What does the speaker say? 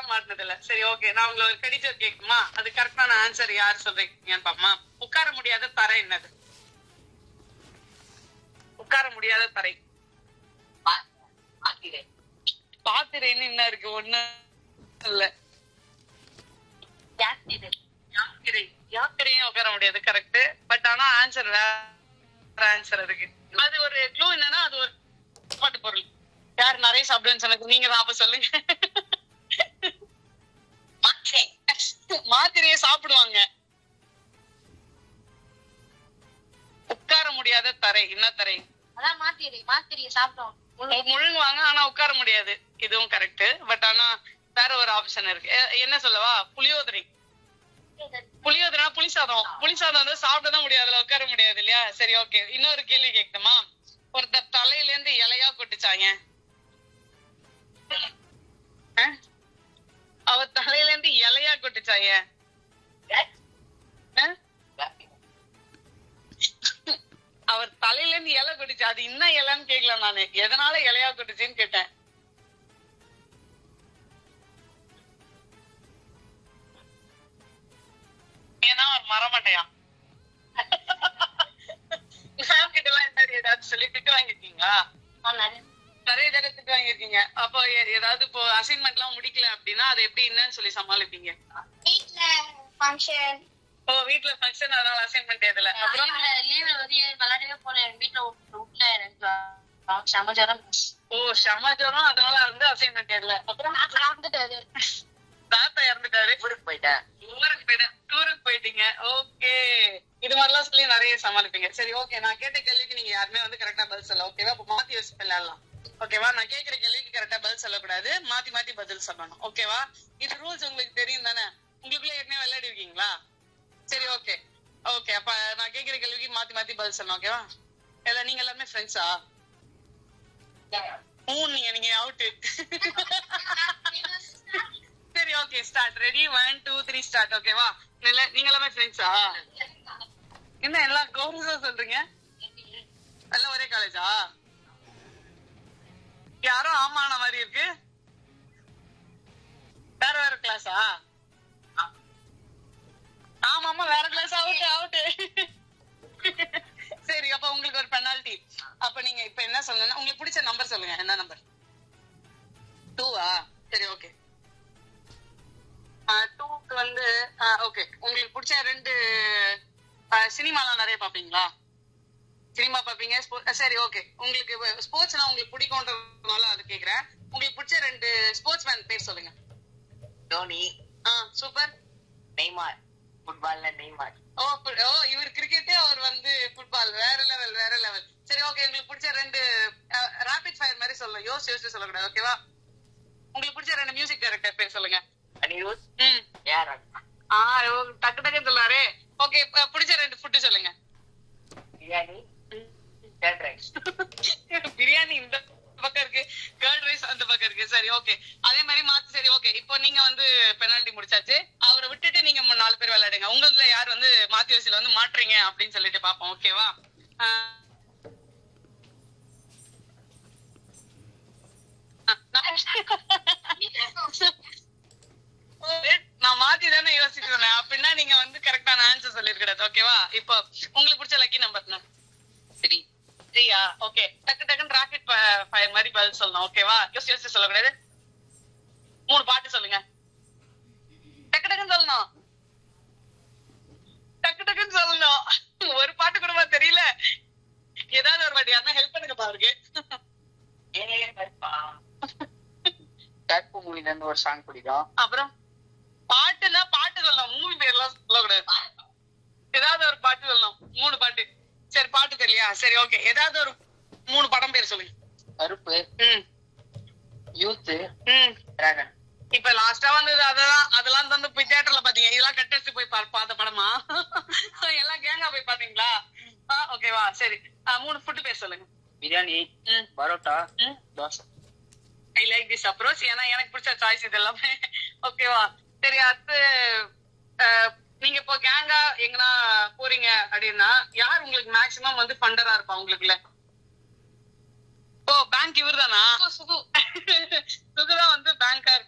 மாட்டினது இல்ல சரி ஓகே நான் உங்களை ஒரு கடிச்சர் கேக்குமா அது கரெக்டான ஆன்சர் யார் சொல்றீங்கன்னு பாப்போமா உட்கார முடியாத தரை என்னது உட்கார முடியாத தரை ஆக்கிறேன் பாத்திரேன்னு என்ன இருக்கு ஒண்ணு இல்ல யாத்திரை யாத்திரை யாத்திரையும் உட்கார முடியாது கரெக்ட் பட் ஆனா ஆன்சர் வேற ஆன்சர் அதுக்கு அது ஒரு க்ளூ என்னன்னா அது ஒரு சாப்பாட்டு பொருள் யார் நிறைய சாப்பிடுன்னு சொன்னது நீங்க தான் அப்ப சொல்லுங்க மாற்றே மாத்திரையே சாப்பிடுவாங்க உட்கார முடியாத தரை என்ன தரை அதான் மாத்திரை மாத்திரையை சாப்பிட்டோம் மு- முழுங்குவாங்க ஆனா உட்கார முடியாது இதுவும் கரெக்ட் பட் ஆனா வேற ஒரு ஆப்ஷன் இருக்கு எ- என்ன சொல்லவா புளியோதரை புளியோதரைனா புளி சாதம் புளி சாதம் வந்து சாப்பிட தான் முடியாது அதுல உட்கார முடியாது இல்லையா சரி ஓகே இன்னொரு கேள்வி கேட்கணுமா ஒருத்தர் தலையில இருந்து இலையா கொட்டுச்சாங்க அஹ்? அவர் தலையில இருந்து இலையா கொட்டுச்சாங்க அஹ்? அவர் தலையில இருந்து இலை கொட்டுச்சு அது என்ன இலைன்னு கேக்கல நானு எதனால இலையா கொட்டுச்சுன்னு கேட்டேன் ஏன்னா அவர் மரமட்டையா மேம் கிட்ட எல்லாம் என்ன ஏதாவது சொல்லி திட்டு வாங்கிருக்கீங்களா நிறைய தடவை திட்டு வாங்கிருக்கீங்க அப்போ எ- ஏதாவது இப்போ அசைன்மெண்ட் எல்லாம் முடிக்கல அப்படின்னா அதை எப்படி என்னன்னு சொல்லி சமாளிப்பீங்க வீட்ல ஃபங்க்ஷன் ஓ வீட்ல ஃபங்க்ஷன் அதனால அசைன்மெண்ட் எதுல அப்புறம் லீவ்ல வந்து விளையாடவே போல எங்க வீட்டுல வீட்டுல எனக்கு சமாச்சாரம் ஓ சமாச்சாரம் அதனால வந்து அசைன்மெண்ட் எதுல அப்புறம் தாத்தா இறந்துட்டாரு ஊருக்கு போயிட்டேன் ஊருக்கு போயிட்டேன் டூருக்கு போயிட்டீங்க ஓகே இது மாதிரிலாம் சொல்லி நிறைய சமாளிப்பீங்க சரி ஓகே நான் கேட்ட கேள்விக்கு நீங்க யாருமே வந்து கரெக்டா பதில் சொல்ல ஓகேவா அப்ப மாத்தி யோசிச்சு விளையாடலாம் ஓகேவா நான் கேக்குற கேள்விக்கு கரெக்டா பதில் சொல்லக்கூடாது மாத்தி மாத்தி பதில் சொல்லணும் ஓகேவா இது ரூல்ஸ் உங்களுக்கு தெரியும் தானே உங்களுக்குள்ள ஏற்கனவே விளையாடி இருக்கீங்களா சரி ஓகே ஓகே அப்ப நான் கேக்குற கேள்விக்கு மாத்தி மாத்தி பதில் சொல்லணும் ஓகேவா இல்ல நீங்க எல்லாருமே ஃப்ரெண்ட்ஸா மூணு நீங்க நீங்க அவுட் சரி okay start ready one two three start ஓகேவா நீங்க எல்லாமே ஃப்ரெண்ட்ஸா என்ன எல்லாம் கோர்ஸா சொல்றீங்க எல்லாம் ஒரே காலேஜா யாரோ ஆமான மாதிரி இருக்கு வேற வேற கிளாஸா ஆமாமா வேற கிளாஸ் அவுட் அவுட் சரி அப்ப உங்களுக்கு ஒரு பெனால்டி அப்ப நீங்க இப்ப என்ன சொல்லணும் உங்களுக்கு பிடிச்ச நம்பர் சொல்லுங்க என்ன நம்பர் டூவா சரி ஓகே டூக்கு வந்து ஓகே உங்களுக்கு பிடிச்ச ரெண்டு சினிமாலாம் நிறைய பாப்பீங்களா சினிமா பாப்பீங்க sport- அஹ் சரி ஓகே உங்களுக்கு ஸ்போர்ட்ஸ்னா உங்களுக்கு பிடிக்கும்ன்றதுனால அது கேக்குறேன் உங்களுக்கு பிடிச்ச ரெண்டு ஸ்போர்ட்ஸ் மேன் பேர் சொல்லுங்க தோனி ஆ சூப்பர் நெய்மார் ஃபுட்பால்ல நெய்மார் ஓ அப்ப- ஓ இவர் கிரிக்கெட் அவர் வந்து ஃபுட்பால் வேற லெவல் வேற லெவல் சரி ஓகே உங்களுக்கு பிடிச்ச ரெண்டு ராபிட் ஃபயர் மாதிரி சொல்லணும் யோசிச்சு யோசிச்சு சொல்லக்கூடாது ஓகேவா உங்களுக்கு பிடிச்ச ரெண்டு மியூசிக் டைரக்டர் பேர் சொல்லுங்க அனிருத் ம் ஏஆர் ஆ ஓ, டக்கு டக்குன்னு சொல்லாரே ஓகே பிடிச்ச ரெண்டு ஃபுட்டு சொல்லுங்க பிரியாணி கேர்ட் ரைஸ் பிரியாணி இந்த பக்கம் இருக்கு கர்ட் ரைஸ் அந்த பக்கம் இருக்கு சரி ஓகே அதே மாதிரி மாத்தி சரி ஓகே இப்போ நீங்க வந்து பெனால்டி முடிச்சாச்சு அவரை விட்டுட்டு நீங்க மூணு நாலு பேர் விளையாடுங்க உங்களதுல யார் வந்து மாத்தி வயசுல வந்து மாட்டுறீங்க அப்படின்னு சொல்லிட்டு பாப்போம் ஓகேவா நான் மாத்தி தானே யோசிக்கிறேன் அப்படின்னா நீங்க வந்து கரெக்டான ஆன்சர் சொல்லிருக்கூடாது ஓகேவா இப்போ உங்களுக்கு பிடிச்ச லக்கி நம்பர் த்ரீ சரியா ஓகே டக்கு டக்குன்னு ராக்கெட் ஃபயர் மாதிரி பதில் சொல்லணும் ஓகேவா யோசி யோசி சொல்லக்கூடாது மூணு பாட்டு சொல்லுங்க டக்கு டக்குன்னு சொல்லணும் டக்கு டக்குன்னு சொல்லணும் ஒரு பாட்டு கூடவா தெரியல ஏதாவது ஒரு பாட்டு யாருன்னா ஹெல்ப் பண்ணுங்க பாருங்க கருப்பு மூவில இருந்து ஒரு சாங் பிடிக்கும் அப்புறம் பாட்டுன்னா பாட்டு சொல்லணும் மூவி பேர்லாம் சொல்லக்கூடாது ஏதாவது ஒரு பாட்டு சொல்லணும் மூணு பாட்டு சரி பாட்டு தெரியலையா சரி ஓகே ஏதாவது ஒரு மூணு படம் பேர் சொல்லுங்க கருப்பு ம் யூத் ம் டிராகன் இப்ப லாஸ்டா வந்தது அதெல்லாம் அதெல்லாம் வந்து போய் தியேட்டர்ல பாத்தீங்க இதெல்லாம் கட்டடிச்சு போய் பா- பார்த்த படமா எல்லாம் கேங்கா போய் பாத்தீங்களா ஓகேவா சரி ஆ, மூணு ஃபுட் பேர் சொல்லுங்க பிரியாணி ம் பரோட்டா ம் dosa I like this approach ஏன்னா எனக்கு பிடிச்ச சாய்ஸ் இது எல்லாமே ஓகேவா சரி அடுத்து அஹ், நீங்க இப்போ கேங்கா எங்கன்னா போறீங்க அப்படின்னா யார் உங்களுக்கு மேக்சிமம் வந்து ஃபண்டரா இருப்பா உங்களுக்குள்ள ஓ பேங்க் இவர் தானா சுகு சுகுதான் வந்து பேங்கா